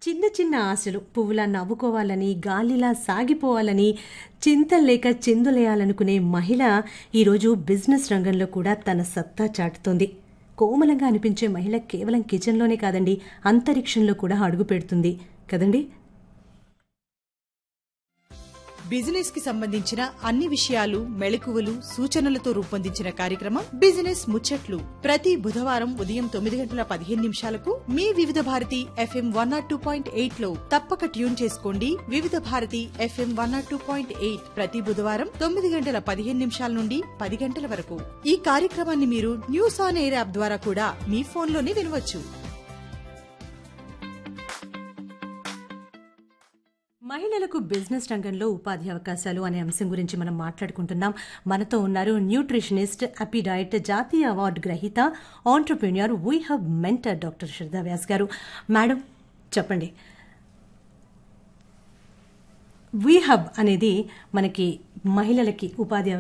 చిన్న చిన్న ఆశలు పువ్వులా నవ్వుకోవాలని గాలిలా సాగిపోవాలని చింతల్లేక చిందులేయాలనుకునే మహిళ ఈరోజు బిజినెస్ రంగంలో కూడా తన సత్తా చాటుతోంది కోమలంగా అనిపించే మహిళ కేవలం కిచెన్లోనే కాదండి అంతరిక్షంలో కూడా అడుగు పెడుతుంది కదండి బిజినెస్ కి సంబంధించిన అన్ని విషయాలు మెళకువలు సూచనలతో రూపొందించిన కార్యక్రమం బిజినెస్ ముచ్చట్లు ప్రతి బుధవారం ఉదయం తొమ్మిది గంటల పదిహేను నిమిషాలకు మీ Vividh Bharati FM one nought two point eight లో తప్పక ట్యూన్ చేసుకోండి Vividh Bharati FM one nought two point eight ప్రతి బుధవారం తొమ్మిది గంటల పదిహేను నిమిషాల నుండి పది గంటల వరకు ఈ కార్యక్రమాన్ని మీరు న్యూస్ ఆన్ ఎయిర్ యాప్ ద్వారా కూడా మీ ఫోన్లోనే వినవచ్చు మహిళలకు బిజినెస్ రంగంలో ఉపాధి అవకాశాలు అనే అంశం గురించి మనం మాట్లాడుకుంటున్నాం మనతో ఉన్నారు న్యూట్రిషనిస్ట్ అపిడైట్ జాతీయ అవార్డు గ్రహీత entrepreneur we hub mentor doctor Shraddha Vyas garu madam చెప్పండి వీ హబ్ అనేది మనకి మహిళలకి ఉపాధి